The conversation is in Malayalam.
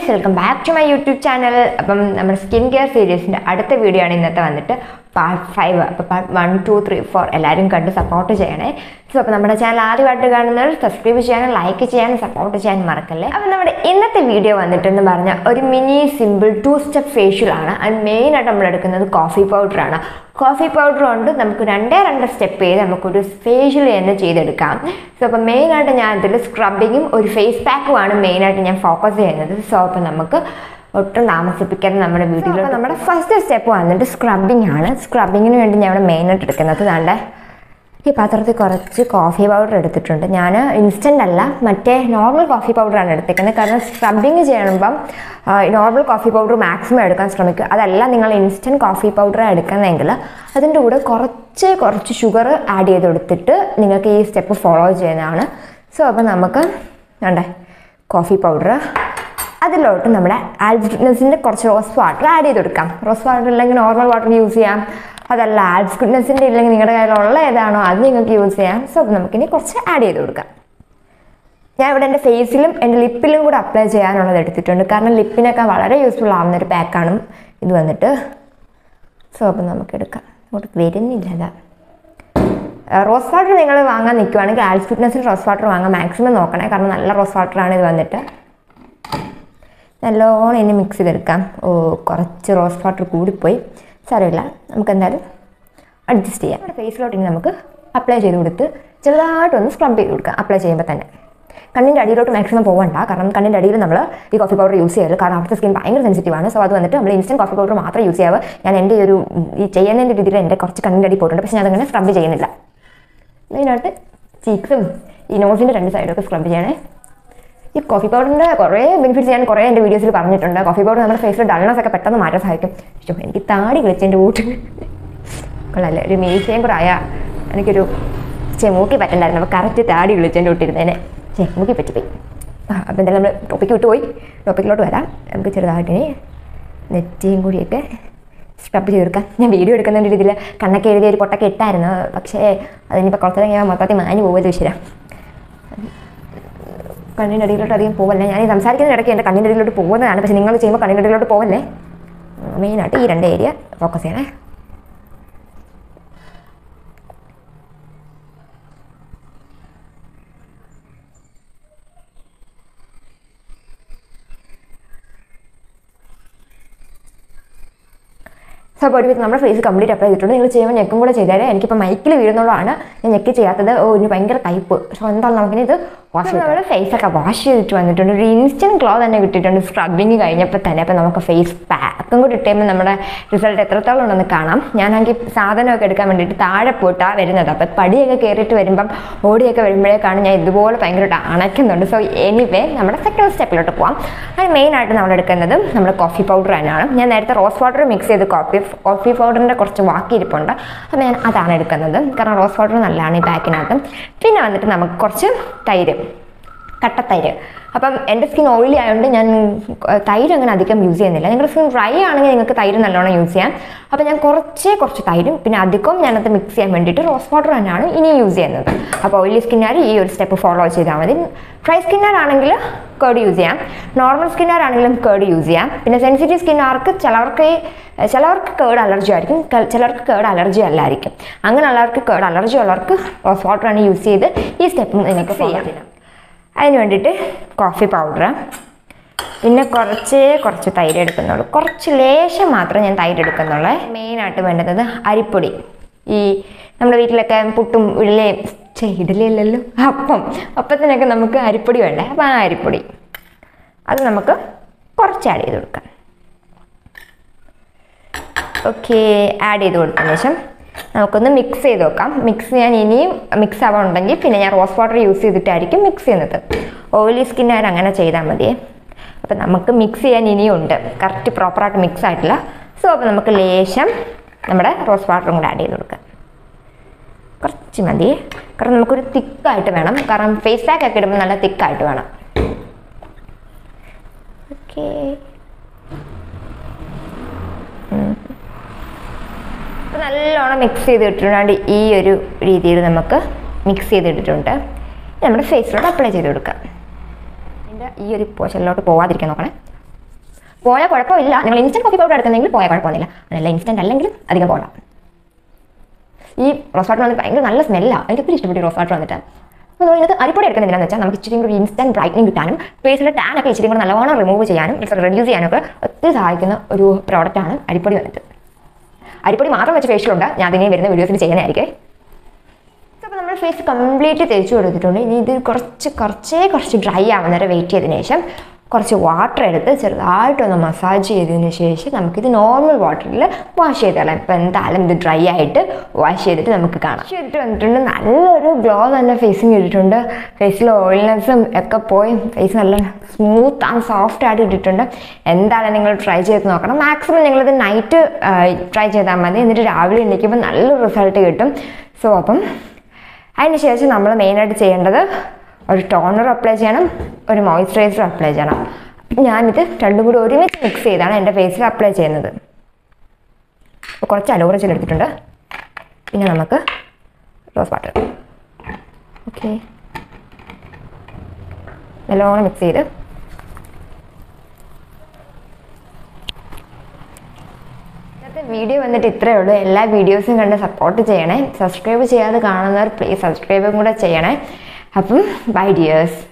guys welcome back to my YouTube channel അപ്പം നമ്മുടെ സ്കിൻ കെയർ സീരീസിൻ്റെ അടുത്ത വീഡിയോ ആണ് ഇന്നത്തെ വന്നിട്ട് പാർട്ട് ഫൈവ് അപ്പോൾ part one two three four എല്ലാവരും കണ്ട് സപ്പോർട്ട് ചെയ്യണേ സോ അപ്പോൾ നമ്മുടെ ചാനൽ ആദ്യമായിട്ട് കാണുന്നവർ സബ്സ്ക്രൈബ് ചെയ്യാനും ലൈക്ക് ചെയ്യാനും സപ്പോർട്ട് ചെയ്യാനും മറക്കല്ലേ അപ്പോൾ നമ്മുടെ ഇന്നത്തെ വീഡിയോ വന്നിട്ടെന്ന് പറഞ്ഞാൽ ഒരു mini simple two step facial ആണ് അത് മെയിനായിട്ട് നമ്മൾ എടുക്കുന്നത് കോഫി പൗഡറാണ് കോഫി പൗഡർ കൊണ്ട് നമുക്ക് രണ്ടേ രണ്ട് സ്റ്റെപ്പ് ചെയ്ത് നമുക്കൊരു ഫേഷ്യൽ തന്നെ ചെയ്തെടുക്കാം സോ അപ്പോൾ മെയിനായിട്ട് ഞാൻ ഇതിൽ സ്ക്രബിങ്ങും ഒരു ഫേസ് പാക്കുമാണ് മെയിനായിട്ട് ഞാൻ ഫോക്കസ് ചെയ്യുന്നത് സോ അപ്പോൾ നമുക്ക് ഒട്ടും താമസിപ്പിക്കാതെ നമ്മുടെ വീട്ടിൽ നമ്മുടെ ഫസ്റ്റ് സ്റ്റെപ്പ് വന്നിട്ട് സ്ക്രബിങ് ആണ് സ്ക്രബിങ്ങിന് വേണ്ടി ഞാൻ ഇവിടെ മെയിനായിട്ട് എടുക്കുന്നത് താണ്ടെ ഈ പാത്രത്തിൽ കുറച്ച് കോഫി പൗഡർ എടുത്തിട്ടുണ്ട് ഞാൻ ഇൻസ്റ്റൻ്റ് അല്ല മറ്റേ നോർമൽ കോഫി പൗഡറാണ് എടുത്തേക്കുന്നത് കാരണം സ്ക്രബിങ് ചെയ്യുമ്പം നോർമൽ കോഫി പൗഡർ മാക്സിമം എടുക്കാൻ ശ്രമിക്കുക അതല്ല നിങ്ങൾ ഇൻസ്റ്റൻറ്റ് കോഫി പൗഡർ എടുക്കുന്നതെങ്കിൽ അതിൻ്റെ കൂടെ കുറച്ച് കുറച്ച് ഷുഗർ ആഡ് ചെയ്ത് കൊടുത്തിട്ട് നിങ്ങൾക്ക് ഈ സ്റ്റെപ്പ് ഫോളോ ചെയ്യുന്നതാണ് സോ അപ്പോൾ നമുക്ക് വേണ്ടേ കോഫി പൗഡർ അതിലോട്ട് നമ്മുടെ ആൽസ്ഗുഡ്നസിൻ്റെ കുറച്ച് റോസ് വാട്ടർ ആഡ് ചെയ്ത് കൊടുക്കാം റോസ് വാട്ടർ ഇല്ലെങ്കിൽ നോർമൽ വാട്ടർ യൂസ് ചെയ്യാം അതല്ല ആൽസ്ഗുഡ്നസിൻ്റെ ഇല്ലെങ്കിൽ നിങ്ങളുടെ കയ്യിലുള്ള ഏതാണോ അത് നിങ്ങൾക്ക് യൂസ് ചെയ്യാം സോ അപ്പോൾ നമുക്കിനി കുറച്ച് ആഡ് ചെയ്ത് കൊടുക്കാം ഞാൻ ഇവിടെ എൻ്റെ ഫേസിലും എൻ്റെ ലിപ്പിലും കൂടെ അപ്ലൈ ചെയ്യാനുള്ളത് എടുത്തിട്ടുണ്ട് കാരണം ലിപ്പിനൊക്കെ വളരെ യൂസ്ഫുൾ ആവുന്ന ഒരു പാക്കാണ് ഇത് വന്നിട്ട് സോ അപ്പം നമുക്ക് എടുക്കാം അങ്ങോട്ട് വരുന്നില്ല അതാ റോസ് വാട്ടർ നിങ്ങൾ വാങ്ങാൻ നിൽക്കുവാണെങ്കിൽ ആൽസ് ഫിറ്റ്നസിൽ റോസ് വാട്ടർ വാങ്ങാൻ മാക്സിമം നോക്കണേ കാരണം നല്ല റോസ് വാട്ടറാണ് ഇത് വന്നിട്ട് നല്ലോണം ഇനി മിക്സ് ചെയ്തെടുക്കാം ഓ കുറച്ച് റോസ് വാട്ടർ കൂടിപ്പോയി സാരമില്ല നമുക്ക് എന്തായാലും അഡ്ജസ്റ്റ് ചെയ്യാം നമ്മുടെ ഫേസിലോട്ട് ഇനി നമുക്ക് അപ്ലൈ ചെയ്ത് കൊടുത്ത് ചെറുതായിട്ടൊന്ന് സ്ക്രബ് ചെയ്ത് കൊടുക്കാം അപ്ലൈ ചെയ്യുമ്പോൾ തന്നെ കണ്ണിൻ്റെ അടിയിലോട്ട് മാക്സിമം പോകണ്ട കാരണം കണ്ണിൻ്റെ അടിയിൽ നമ്മൾ ഈ കോഫി പൗഡർ യൂസ് ചെയ്യരുത് കാരണം അവിടുത്തെ സ്കിൻ ഭയങ്കര സെൻസിറ്റീവ് ആണ് സോ അത് വന്നിട്ട് നമ്മൾ ഇൻസ്റ്റൻറ്റ് കോഫി പൗഡർ മാത്രമേ യൂസ് ചെയ്യാവൂ ഞാൻ എൻ്റെ ഈ ഒരു ഈ ചെയ്യുന്നതിൻ്റെ രീതിയിൽ എൻ്റെ കുറച്ച് കണ്ണിൻ്റെ അടി പോയിട്ടുണ്ട് പക്ഷേ ഞാൻ അതങ്ങനെ സ്ക്രബ് ചെയ്യുന്നില്ല മെയിനായിട്ട് ചീക്സും ഈ നോസിൻ്റെ രണ്ട് സൈഡൊക്കെ സ്ക്രബ് ചെയ്യണേ ഈ കോഫി പൗഡറിൻ്റെ കുറേ ബെനിഫിറ്റ്സ് ഞാൻ കുറേ എൻ്റെ വീഡിയോസിൽ പറഞ്ഞിട്ടുണ്ട് കോഫി പൗഡർ നമ്മുടെ ഫേസിൽ ഡൾനെസ് ഒക്കെ പെട്ടെന്ന് മാറ്റാൻ സഹായിക്കും പക്ഷേ എനിക്ക് താടി കളിച്ചതിൻ്റെ കൂട്ട് കൊള്ളാല്ലേ ഒരു മീശയും കൂടെ ആയാൽ എനിക്കൊരു ചെ മൂക്കി പറ്റണ്ടായിരുന്നു അപ്പോൾ കറക്റ്റ് താടി വിളിച്ചതിൻ്റെ കൂട്ടിരുന്നേനെ ചെ മൂക്കി പറ്റിപ്പോയി ആ അപ്പോൾ എന്തായാലും നമ്മൾ ടോപ്പിക്ക് വിട്ടുപോയി ടോപ്പിക്കിലോട്ട് വരാം നമുക്ക് ചെറുതായിട്ട് ഇനി നെറ്റിയും കൂടിയൊക്കെ സ്ക്രബ് ചെയ്തെടുക്കാം ഞാൻ വീഡിയോ എടുക്കുന്ന രീതിയിൽ കണ്ണൊക്കെ എഴുതി ഒരു പൊട്ടൊക്കെ ഇട്ടായിരുന്നു പക്ഷേ അതിനിപ്പോൾ കുറച്ച് കഴിഞ്ഞാൽ മൊത്തത്തിൽ മാഞ്ഞു പോകുമല്ലോ ശരിയാ കണ്ണിൻ്റെ അടിയിലോട്ട് അധികം പോവല്ലേ ഞാൻ ഈ സംസാരിക്കുന്ന ഇടയ്ക്ക് എൻ്റെ കണ്ണിൻ്റെ അടിയിലോട്ട് പോകുന്നതാണ് പക്ഷേ നിങ്ങൾ ചെയ്യുമ്പോൾ കണ്ണിൻ്റെ അടിയിലോട്ട് പോവല്ലേ മെയിനായിട്ട് ഈ രണ്ട് ഏരിയ ഫോക്കസ് ചെയ്യണേ സോ അപ്പോൾ ഒരുവിധം നമ്മുടെ ഫേസ് കംപ്ലീറ്റ് അപ്ലൈ ചെയ്തിട്ടുണ്ട് നിങ്ങൾ ചെയ്യുമ്പോൾ ഞെക്കും കൂടെ ചെയ്താലേ എനിക്കിപ്പോൾ മൈക്കിൽ വീഴുന്നതുകൊണ്ടാണ് ഞാൻ ഞെക്കി ചെയ്യാത്തത് ഓ ഇനി ഭയങ്കര ടൈപ്പ് സോ എന്തായാലും നമുക്കിനി ഇത് വാഷ് നമ്മുടെ ഫേസൊക്കെ വാഷ് ചെയ്തിട്ട് വന്നിട്ടുണ്ട് ഒരു ഇൻസ്റ്റൻറ്റ് ഗ്ലോ തന്നെ കിട്ടിയിട്ടുണ്ട് സ്ക്രബിങ് കഴിഞ്ഞപ്പോൾ തന്നെ അപ്പോൾ നമുക്ക് ഫേസ് പാക്കും കൂടി ഇട്ടുമ്പോൾ നമ്മുടെ റിസൾട്ട് എത്രത്തോളം ഉണ്ടെന്ന് കാണാം ഞാനാണെങ്കിൽ സാധനമൊക്കെ എടുക്കാൻ വേണ്ടിയിട്ട് താഴെ പോയിട്ടാണ് വരുന്നത് അപ്പോൾ പടിയൊക്കെ കയറിയിട്ട് വരുമ്പം ഓടിയൊക്കെ വരുമ്പോഴേക്കാണ് ഞാൻ ഇതുപോലെ ഭയങ്കരമായിട്ട് അണയ്ക്കുന്നുണ്ട് സോ എനിവേ നമ്മുടെ സെക്കൻഡ് സ്റ്റെപ്പിലോട്ട് പോകാം അത് മെയിനായിട്ട് നമ്മൾ എടുക്കുന്നത് നമ്മുടെ കോഫി പൗഡർ തന്നെയാണ് ഞാൻ നേരത്തെ റോസ് വാട്ടർ മിക്സ് ചെയ്ത് കോഫി കോഫി പൗഡറിൻ്റെ കുറച്ച് ബാക്കി ഇരിപ്പുണ്ട് അപ്പോൾ ഞാൻ അതാണ് എടുക്കുന്നത് കാരണം റോസ് വാട്ടർ നല്ലതാണ് ഈ പാക്കിനകത്ത് പിന്നെ വന്നിട്ട് നമുക്ക് കുറച്ച് തൈര് കട്ടത്തൈര് അപ്പം എൻ്റെ സ്കിൻ ഓയിലി ആയതുകൊണ്ട് ഞാൻ തൈര് അങ്ങനെ അധികം യൂസ് ചെയ്യുന്നില്ല നിങ്ങളുടെ സ്കിൻ ഡ്രൈ ആണെങ്കിൽ നിങ്ങൾക്ക് തൈര് നല്ലോണം യൂസ് ചെയ്യാം അപ്പോൾ ഞാൻ കുറച്ചേ കുറച്ച് തൈരും പിന്നെ അധികം ഞാനത് മിക്സ് ചെയ്യാൻ വേണ്ടിയിട്ട് റോസ് വാട്ടർ തന്നെയാണ് ഇനി യൂസ് ചെയ്യുന്നത് അപ്പോൾ ഓയിലി സ്കിന്നാർ ഈ ഒരു സ്റ്റെപ്പ് ഫോളോ ചെയ്താൽ മതി ഡ്രൈ സ്കിന്നാറാണെങ്കിൽ കേർഡ് യൂസ് ചെയ്യാം നോർമൽ സ്കിന്നാറാണെങ്കിലും കേർഡ് യൂസ് ചെയ്യാം പിന്നെ സെൻസിറ്റീവ് സ്കിന്നാർക്ക് ചിലവർക്ക് ചിലവർക്ക് കേർഡ് അലർജി ആയിരിക്കും ചിലർക്ക് കേർഡ് അലർജി അല്ലായിരിക്കും അങ്ങനെയുള്ളവർക്ക് കേർഡ് അലർജി ഉള്ളവർക്ക് റോസ് വാട്ടറാണ് യൂസ് ചെയ്ത് ഈ സ്റ്റെപ്പ് നിങ്ങൾക്ക് ഫോളോ ചെയ്യാം അതിന് വേണ്ടിയിട്ട് കോഫി പൗഡർ പിന്നെ കുറച്ചേ കുറച്ച് തൈര് എടുക്കുന്നുള്ളൂ കുറച്ച് ലേശം മാത്രമേ ഞാൻ തൈര് എടുക്കുന്നുള്ളൂ മെയിനായിട്ട് വേണ്ടത് അരിപ്പൊടി ഈ നമ്മുടെ വീട്ടിലൊക്കെ പുട്ടും ഇഡലിയും ചേ ഇഡലിയല്ലല്ലോ അപ്പം അപ്പത്തിനൊക്കെ നമുക്ക് അരിപ്പൊടി വേണ്ടേ അപ്പോൾ ആ അരിപ്പൊടി അത് നമുക്ക് കുറച്ച് ആഡ് ചെയ്ത് കൊടുക്കാം ഓക്കെ ആഡ് ചെയ്ത് കൊടുത്തതിന് ശേഷം നമുക്കൊന്ന് മിക്സ് ചെയ്ത് നോക്കാം മിക്സ് ചെയ്യാൻ ഇനിയും മിക്സ് ആവാനുണ്ടെങ്കിൽ പിന്നെ ഞാൻ റോസ് വാട്ടർ യൂസ് ചെയ്തിട്ടായിരിക്കും മിക്സ് ചെയ്യുന്നത് ഓയിലി സ്കിന്നുകാർ അങ്ങനെ ചെയ്താൽ മതിയേ അപ്പം നമുക്ക് മിക്സ് ചെയ്യാൻ ഇനിയും ഉണ്ട് കറക്റ്റ് പ്രോപ്പറായിട്ട് മിക്സ് ആയിട്ടില്ല സോ അപ്പോൾ നമുക്ക് ലേശം നമ്മുടെ റോസ് വാട്ടറും കൂടെ ആഡ് ചെയ്ത് കൊടുക്കാം കുറച്ച് മതി കാരണം നമുക്കൊരു തിക്കായിട്ട് വേണം കാരണം ഫേസ് പാക്ക് ഒക്കെ ഇടുമ്പോൾ നല്ല തിക്കായിട്ട് വേണം ഓക്കേ അപ്പോൾ നല്ലോണം മിക്സ് ചെയ്തിട്ടുണ്ട് ഈ ഒരു രീതിയിൽ നമുക്ക് മിക്സ് ചെയ്തിട്ടിട്ടുണ്ട് നമ്മുടെ ഫേസിലോട്ട് അപ്ലൈ ചെയ്ത് കൊടുക്കാം അതിൻ്റെ ഈ ഒരു പോർഷനിലോട്ട് പോവാതിരിക്കാൻ നോക്കണേ പോയാൽ കുഴപ്പമില്ല നിങ്ങൾ ഇൻസ്റ്റൻറ്റ് കോഫി പൗഡർ എടുക്കുന്നെങ്കിൽ പോയാൽ കുഴപ്പമൊന്നുമില്ല അതല്ല ഇൻസ്റ്റൻറ്റ് അല്ലെങ്കിലും അധികം പോകാം ഈ റോസ് വാട്ടർ വന്നിട്ട് ഭയങ്കര നല്ല സ്മെല്ലാണ് എനിക്ക് ഒത്തിരി ഇഷ്ടപ്പെട്ടു റോസ് വാട്ടർ വന്നിട്ട് അപ്പോൾ നമ്മൾ ഇതിനകത്ത് അരിപ്പൊടി എടുക്കുന്നതിനാന്ന് വെച്ചാൽ നമുക്ക് ഇച്ചിരി കൂടി ഇൻസ്റ്റൻറ്റ് ബ്രൈറ്റനിങ് കിട്ടാനും ഫേസിലെ ടാൻ ഒക്കെ ഇച്ചിരി കൂടി നല്ലോണം റിമൂവ് ചെയ്യാനും റെഡ്യൂസ് ചെയ്യാനും ഒക്കെ ഒത്തിരി സഹായിക്കുന്ന ഒരു പ്രോഡക്റ്റാണ് അരിപ്പൊടി വന്നിട്ട് അരിപ്പൊടി മാത്രം വെച്ച് ഫേഷ്യൽ ഉണ്ട് ഞാൻ അതിനെ വരുന്ന വീഡിയോസിൽ ചെയ്യുന്നതായിരിക്കും അപ്പോൾ നമ്മൾ ഫേസ് കംപ്ലീറ്റ് തേച്ച് കൊടുത്തിട്ടുണ്ട് ഇനി ഇത് കുറച്ച് കുറച്ചേ കുറച്ച് ഡ്രൈ ആവുന്നവരെ വെയിറ്റ് ചെയ്തതിന് ശേഷം കുറച്ച് വാട്ടർ എടുത്ത് ചെറുതായിട്ടൊന്ന് മസാജ് ചെയ്തതിന് ശേഷം നമുക്കിത് നോർമൽ വാട്ടറിൽ വാഷ് ചെയ്ത് കളയാം ഇപ്പോൾ എന്തായാലും ഇത് ഡ്രൈ ആയിട്ട് വാഷ് ചെയ്തിട്ട് നമുക്ക് കാണാം വാഷ് ചെയ്തിട്ട് വന്നിട്ടുണ്ട് നല്ലൊരു ഗ്ലോ തന്നെ ഫേസിങ് ഇട്ടിട്ടുണ്ട് ഫേസിൽ ഓയിൽനെസ്സും ഒക്കെ പോയി ഫേസ് നല്ല സ്മൂത്ത് ആൻഡ് സോഫ്റ്റ് ആയിട്ട് ഇട്ടിട്ടുണ്ട് എന്തായാലും നിങ്ങൾ ട്രൈ ചെയ്ത് നോക്കണം മാക്സിമം നിങ്ങളിത് നൈറ്റ് ട്രൈ ചെയ്താൽ മതി എന്നിട്ട് രാവിലെ എണീക്കുമ്പോൾ നല്ലൊരു റിസൾട്ട് കിട്ടും സോ അപ്പം അതിനുശേഷം നമ്മൾ മെയിനായിട്ട് ചെയ്യേണ്ടത് ഒരു ടോണർ അപ്ലൈ ചെയ്യണം ഒരു മോയ്സ്ചറൈസർ അപ്ലൈ ചെയ്യണം ഞാനിത് രണ്ടും കൂടി ഒരുമിച്ച് മിക്സ് ചെയ്താണ് എൻ്റെ ഫേസിൽ അപ്ലൈ ചെയ്യുന്നത് അപ്പോൾ കുറച്ച് അലോറ ജെൽ എടുത്തിട്ടുണ്ട് പിന്നെ നമുക്ക് റോസ് വാട്ടർ ഓക്കെ നല്ലോണം മിക്സ് ചെയ്ത് ഇന്നത്തെ വീഡിയോ വന്നിട്ട് ഇത്രയേ ഉള്ളൂ എല്ലാ വീഡിയോസും കണ്ട് സപ്പോർട്ട് ചെയ്യണേ സബ്സ്ക്രൈബ് ചെയ്യാതെ കാണുന്നവർ പ്ലീസ് സബ്സ്ക്രൈബും കൂടെ ചെയ്യണേ അപ്പം ബൈ ഡിയേഴ്സ്